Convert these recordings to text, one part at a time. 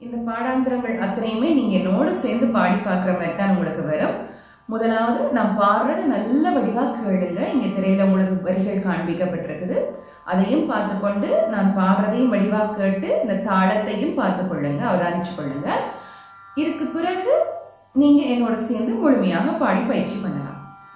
இந்த பாடாந்திரங்கள் அத்தனையுமே நீங்க என்னோட சேர்ந்து பாடி பார்க்குற மாதிரி தான் உங்களுக்கு வரும் முதலாவது நான் பாடுறது நல்ல வடிவா கேளுங்க இங்க திரையில உங்களுக்கு வரிகள் காண்பிக்கப்பட்டிருக்குது அதையும் பார்த்து கொண்டு நான் பாடுறதையும் வடிவா கேட்டு இந்த தாளத்தையும் பார்த்து கொள்ளுங்க அவதானிச்சு கொள்ளுங்க இதுக்கு பிறகு நீங்க என்னோட சேர்ந்து முழுமையாக பாடி பயிற்சி பண்ணலாம்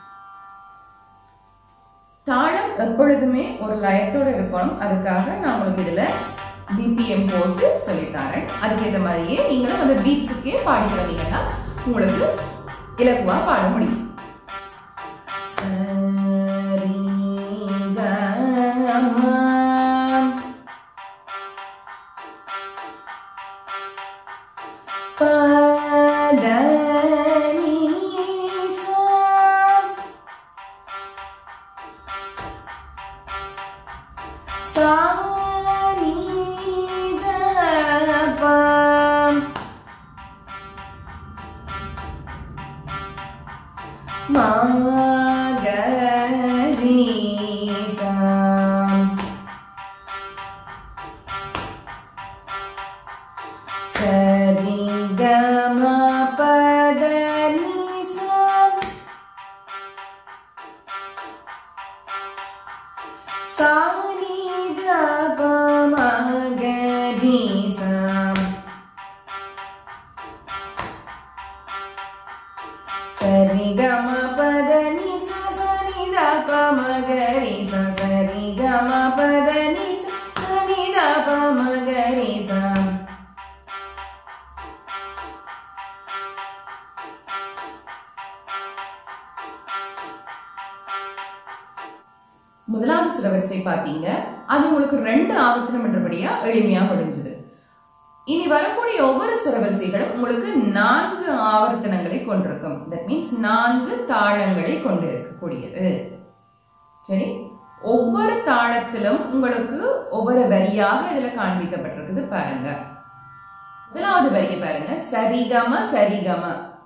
தாளம் எப்பொழுதுமே ஒரு லயத்தோட இருக்கணும் அதுக்காக நான் உங்களுக்கு இதுல பிபிஎம் போட்டு சொல்லித்தரேன் அதுக்கேற்ற மாதிரியே நீங்களும் அந்த பீட்ஸுக்கே பாடி வந்தீங்கன்னா உங்களுக்கு இலகுவா பாட முடியும் சரி Magarisa Sari gama pada nisa Sani dapa magarisa Sari gama pada nisa Sani dapa magarisa Sari gama pada nisa Sani dapa magarisa முதலாவது சிலவரிசை பார்த்தீங்க அது உங்களுக்கு ரெண்டு ஆவர்த்தனம் என்றபடியா எளிமையா முடிஞ்சது இனி வரக்கூடிய ஒவ்வொரு சுரவரிசைகளும் உங்களுக்கு நான்கு ஆவர்த்தனங்களை கொண்டிருக்கும் தட் மீன்ஸ் நான்கு தாளங்களை கொண்டிருக்கக்கூடியது சரி ஒவ்வொரு தாளத்திலும் உங்களுக்கு ஒவ்வொரு வரியாக இதுல காண்பிக்கப்பட்டிருக்குது பாருங்க முதலாவது வரியை பாருங்க சரிகம சரிகம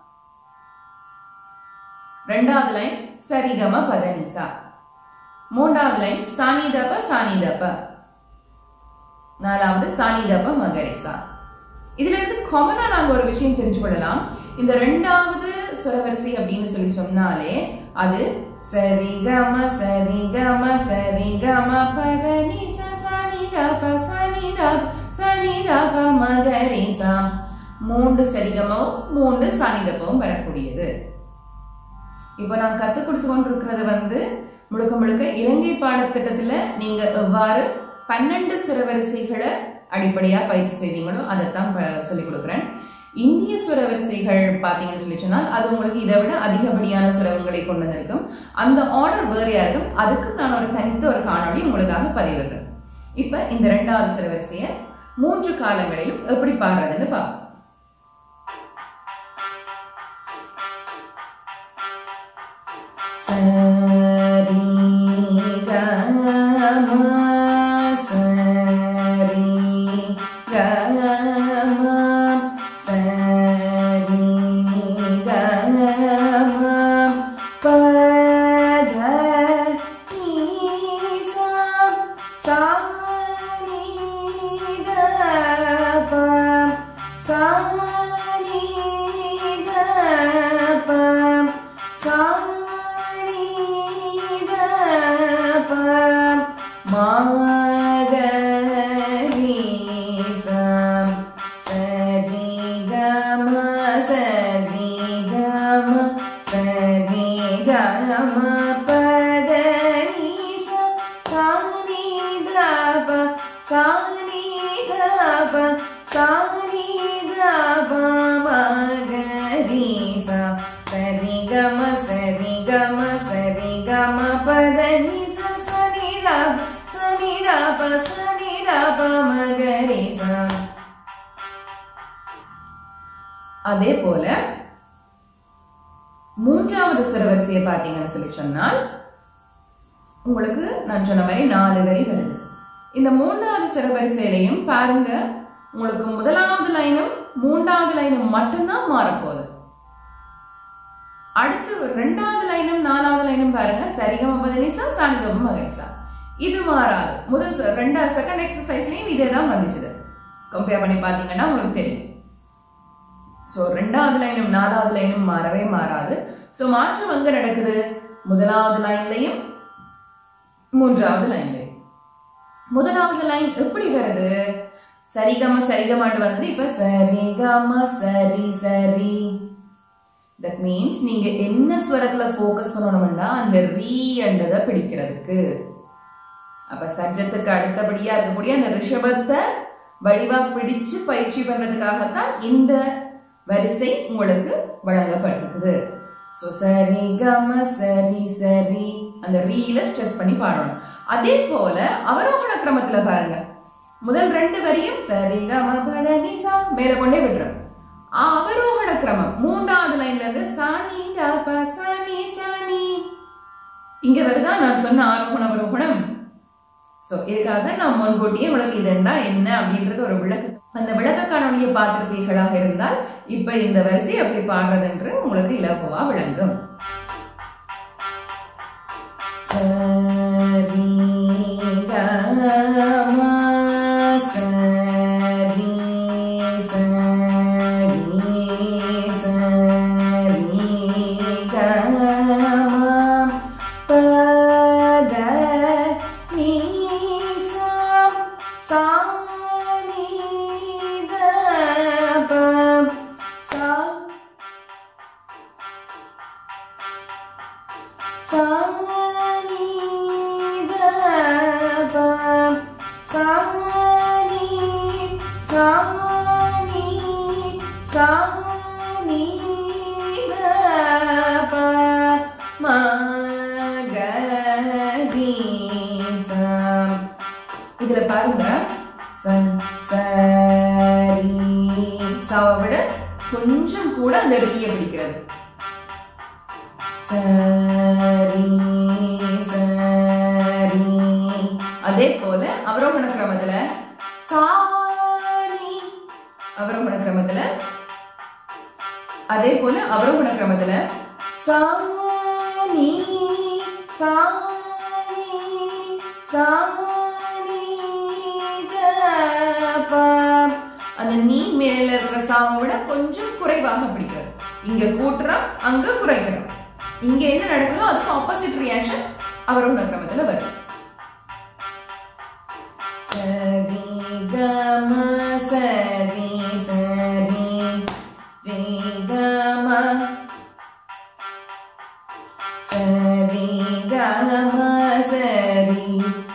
ரெண்டாவது லைன் சரிகம பதனிசா மூன்றாவது லைன் சானிதப சானிதப நாலாவது சானிதப மகரிசா இதுல இருந்து காமனா நாங்க ஒரு விஷயம் தெரிஞ்சு கொள்ளலாம் இந்த ரெண்டாவது சுரவரிசை அப்படின்னு சொல்லி சொன்னாலே அது சரிகம சரிகம சரிகம பதனிச சானிதப சானிதப சானிதப மகரிசா மூன்று சரிகமும் மூன்று சானிதப்பவும் வரக்கூடியது இப்போ நான் கத்துக் கொடுத்து கொண்டிருக்கிறது வந்து முழுக்க முழுக்க இலங்கை பாடத்திட்டத்துல நீங்க எவ்வாறு பன்னெண்டு சுரவரிசைகளை அடிப்படையா பயிற்சி செய்வீங்களோ அதைத்தான் ப- சொல்லிக் கொடுக்குறேன் இந்திய சுரவரிசைகள் பார்த்தீங்கன்னு சொல்லி சொன்னால் அது உங்களுக்கு இதை விட அதிகப்படியான சுரவங்களை கொண்டு வந்திருக்கும் அந்த ஆர்டர் வேறையா இருக்கும் அதுக்கு நான் ஒரு தனித்த ஒரு காணொளி உங்களுக்காக பதிவிடுறேன் இப்ப இந்த ரெண்டாவது சுரவரிசையை மூன்று காலங்களிலும் எப்படி பாடுறதுன்னு பார்ப்போம் சரி கம சரி கம சரி கம பத நீசா சானி தப சானி தப சானி தப மாகரிசா சரி கம சரி கம சரி கம பத நீசா சானி தப சானி தப சானி தப மகரிசா சரி கம சரி கம சரி கம பத நீசா சனி தப சனி தப சனி தப மகரிசா அதே போல மூன்றாவது சுரவரிசையை பார்த்தீங்கன்னு சொல்லி சொன்னால் உங்களுக்கு நான் சொன்ன மாதிரி நாலு வரி வருது இந்த மூன்றாவது சிறவரிசையிலையும் பாருங்க உங்களுக்கு முதலாவது லைனும் மூன்றாவது லைனும் மட்டும்தான் மாறப்போகுது அடுத்து ரெண்டாவது லைனும் நாலாவது லைனும் பாருங்க சரிகம பதனிசா சாணிதம் மகரிசா இது மாறாது முதல் சொ- ரெண்டாவது செகண்ட் எக்ஸசைஸ்லயும் இதே தான் வந்துச்சுது கம்பேர் பண்ணி பார்த்தீங்கன்னா உங்களுக்கு தெரியும் ஸோ ரெண்டாவது லைனும் நாலாவது லைனும் மாறவே மாறாது ஸோ மாற்றம் எங்க நடக்குது முதலாவது லைன்லையும் மூன்றாவது லைன்லையும் முதலாவது லைன் எப்படி வருது சரிகம சரிகமாட்டு வந்து இப்ப சரிகம சரி சரி தட் மீன்ஸ் நீங்க என்ன ஸ்வரத்துல ஃபோக்கஸ் பண்ணணும்னா அந்த ரீ என்றதை பிடிக்கிறதுக்கு அப்ப சப்ஜத்துக்கு அடுத்தபடியா இருக்கக்கூடிய அந்த ரிஷபத்தை வடிவா பிடிச்சு பயிற்சி பண்றதுக்காகத்தான் இந்த வரிசை உங்களுக்கு வழங்கப்பட்டிருக்குது ஸோ சரி கம சரி சரி அந்த ரீல ஸ்ட்ரெஸ் பண்ணி பாடணும் அதே போல அவரோகண கிரமத்துல பாருங்க முதல் ரெண்டு வரியும் சரி கம பதனி சா மேல கொண்டே விடுறோம் அவரோகண கிரமம் மூன்றாவது லைன்ல இருந்து சாணி ப சாணி சாணி இங்க வருதா நான் சொன்ன ஆரோகண அவரோகணம் சோ இதுக்காக நான் முன்கூட்டியே உங்களுக்கு இதுண்டா என்ன அப்படின்றது ஒரு விளக்கு அந்த விளக்க காணொலியை பார்த்திருப்பீர்களாக இருந்தால் இப்ப இந்த வரிசை எப்படி பாடுறது என்று உங்களுக்கு இலகுவா விளங்கும் சரி கம சரி சரி சரி கம பத நீ சா நீ த ப சா சா நீ த ப சா நீ சா நீ சா நீ த ப ம க ரி சா இதுல பாருங்க ச சரி சாவை விட கொஞ்சம் கூட அந்த ரீய பிடிக்கிறது சரி சரி அதே போல அவரோகண கிரமத்துல சாணி அவரோகண கிரமத்துல அதே போல அவரோகண கிரமத்துல சாணி சாணி சாணி த ப. அந்த நீ மேல இருக்கிற சாவை விட கொஞ்சம் குறைவாக பிடிக்கிறது இங்க கூட்டுறோம் அங்க குறைக்கிறோம் இங்க என்ன நடக்குதோ அதுக்கு ஆப்போசிட் ரியாக்ஷன் அவரோட கிரமத்துல வரும் சரி கம சரி சரி ரே கம சரி கம சரி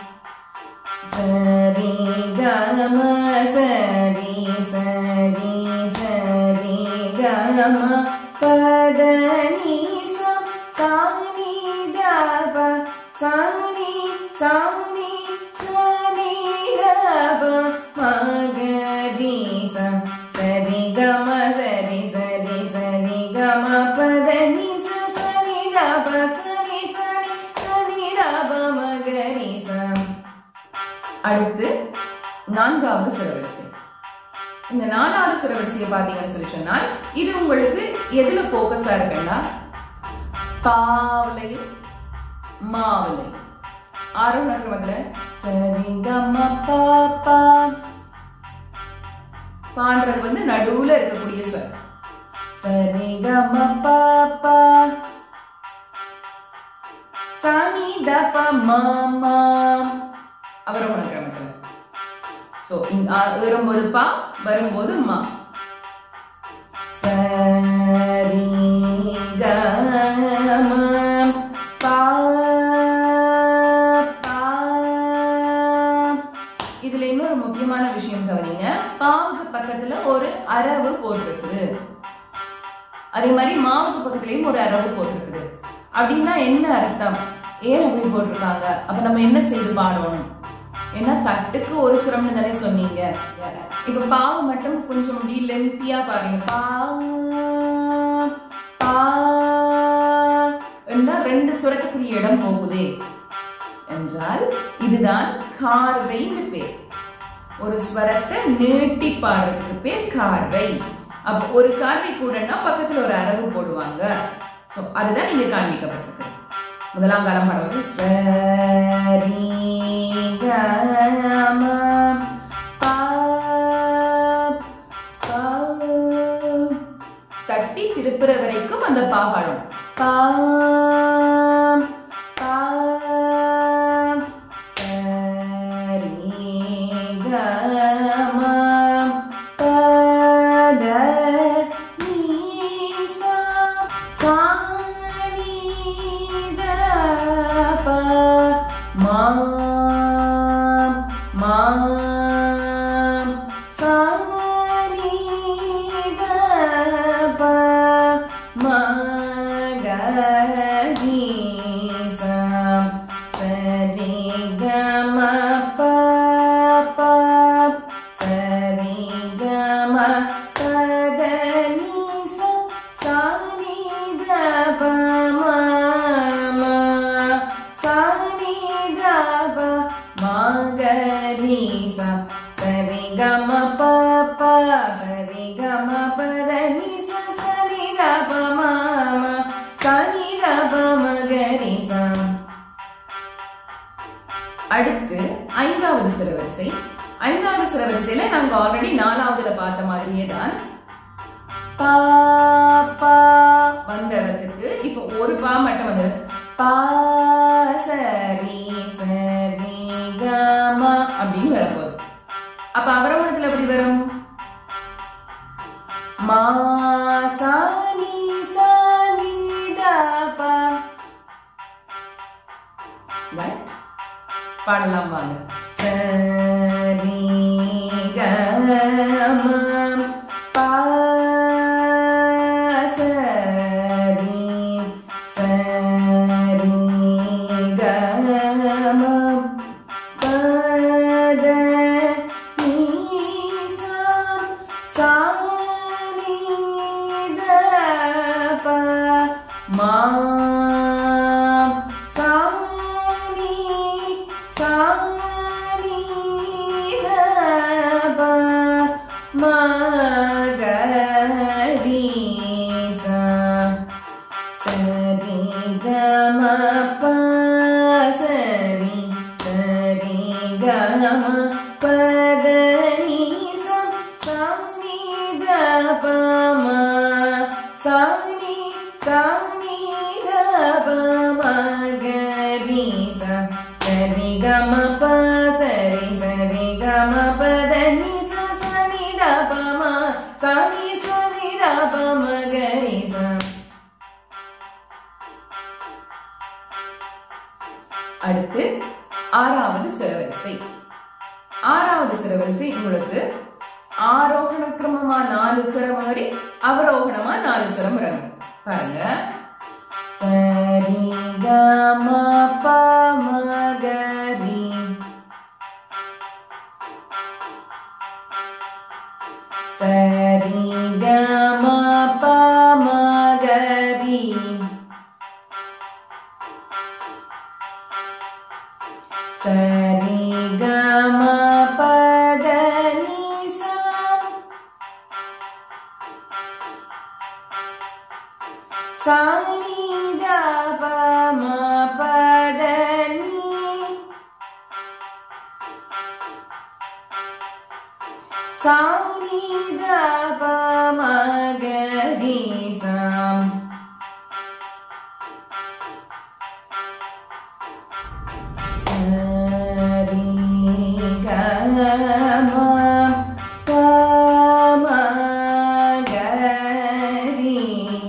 சரி கம சரி சரி சரி கம பத நீ சம் சாணி தப சாணி சாணி சனி தப மகரி ச சரி கம சரி சரி சரி கம பத நீ ச சனி தப சனி சனி சனி தப மகரி ச அடுத்து நான்காவது சுரவரிசை இந்த நாலாவது சுரவரிசையை பார்த்தீங்கன்னு சொல்லி சொன்னால் இது உங்களுக்கு எதுல போக்கஸா இருக்குன்னா பாவலையும் மாவலையும் ஆரோகண கிரமத்துல சரி கம பாப்பா பான்றது வந்து நடுவுல இருக்கக்கூடிய ஸ்வரம் சரி கம பாப்பா சாமி தப மாமா அவரோகண கிரமத்துல சோ இங்க ஏறும்போது பா வரும்போது மா சரி கம பா பா. இதுல இன்னொரு முக்கியமான விஷயம் கவனிங்க பாவுக்கு பக்கத்துல ஒரு அரவு போட்டிருக்குது அதே மாதிரி மாவுக்கு பக்கத்துலயும் ஒரு அரவு போட்டிருக்குது அப்படின்னா என்ன அர்த்தம் ஏன் அப்படி போட்டிருக்காங்க அப்ப நம்ம என்ன செய்து பாடணும் ஏன்னா தட்டுக்கு ஒரு சுரம்னு தானே சொன்னீங்க இப்ப பாவு மட்டும் கொஞ்சம் அப்படி லென்த்தியா பாருங்க பா பா என்றா ரெண்டு சுரத்துக்குரிய இடம் போகுதே என்றால் இதுதான் கார்வைன்னு பேர் ஒரு ஸ்வரத்தை நீட்டி பாடுறதுக்கு பேர் கார்வை அப்ப ஒரு கார்வை கூடன்னா பக்கத்துல ஒரு அரவு போடுவாங்க சோ அதுதான் இங்க காண்பிக்கப்பட்டிருக்கு முதலாம் காலம் பாடுவது சரி கம பா திருப்புற வரைக்கும் அந்த பா பாடும் பா பா சரி க ம ப த நீ சா சா நீ த ப மா மா சா நீ த ப ம க நீ சா சரி க ம ப ப சரி க ம ப த நீ சா சா நீ த ப ம ம சா நீ த ப ம க நீ சா சரி க ம ப ப சரி க ம ப த நீ சா சரி த ப ம ம சரி த ப ம க நீ சா அடுத்து ஐந்தாவது சிறவரிசை ஐந்தாவது சிறவரிசையில நாங்க ஆல்ரெடி நாலாவதுல பார்த்த மாதிரியே தான் பா பா வந்த இடத்துக்கு இப்போ ஒரு பா மட்டும் வந்தது பா சரி சரி கம அப்படின்னு வரப்போகுது அப்ப அவரோகணத்துல எப்படி வரும் மா சானி சானி த பா Right? பாடலாம் வாங்க சரி கம பா சரி சரி கம பத நீ சா சா நீ த ப மா சா நீ சா நீ த ப ம க ரி சா சரி க ம ப சரி சரி க ம ப த நீ சா சா நீ த ப ம சா நீ சா நீ த ப ம க ரி சா சரி க ம ப சரி சரி க ம ப த நீ சா சா நீ த ப ம சா நீ சா நீ த ப ம க ரி சா அடுத்து ஆறாவது சிறவரிசை ஆறாவது சிறவரிசை உங்களுக்கு ஆரோகண கிரமமா நாலு சுரம் வரி அவரோகணமா நாலு சுரம் இறங்கும் பாருங்க சரி க ம ப ம க ரி சரி க ம ப ம க ரி சரி க ம ப த நீ சா சா நீ த ப ம ப த நீ சா நீ த ப ம க ரி சா சரி க ம ப ம க ரி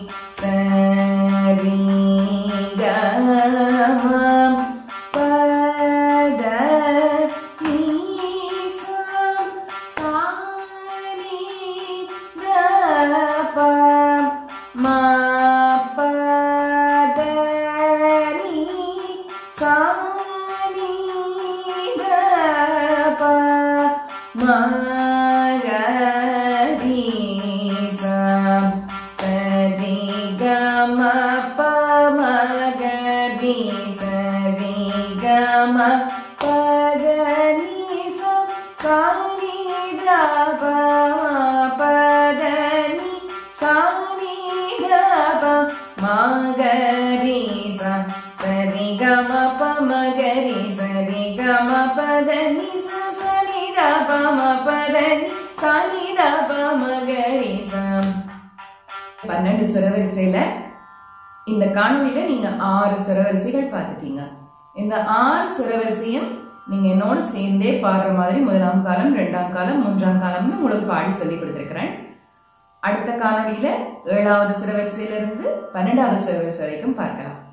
சரி க ம ப த நீ சா சா நீ த ப ம ப த நீ சா நீ த ப ம க ரி சா சரி க ம ப ம க ரி சரி க ம ப க நீ சா சா நீ த ப ம ப த நீ சா நீ த ப ம க ரி சா சரி க ம ப ம க ரி சரி க ம ப த நீ சா சா நீ த ப ம ப த நீ சா நீ த ப ம க ரி சா பன்னெண்டு சுரவரிசையில இந்த காணொளியில நீங்க ஆறு சுரவரிசைகள் பார்த்துட்டீங்க இந்த ஆறு சுரவரிசையும் நீங்க என்னோட சேர்ந்தே பாடுற மாதிரி முதலாம் காலம் இரண்டாம் காலம் மூன்றாம் காலம்னு உங்களுக்கு பாடி சொல்லி கொடுத்திருக்கிறேன் அடுத்த காணொளியில ஏழாவது சுரவரிசையிலிருந்து பன்னெண்டாவது சுரவரிசை வரைக்கும் பார்க்கலாம்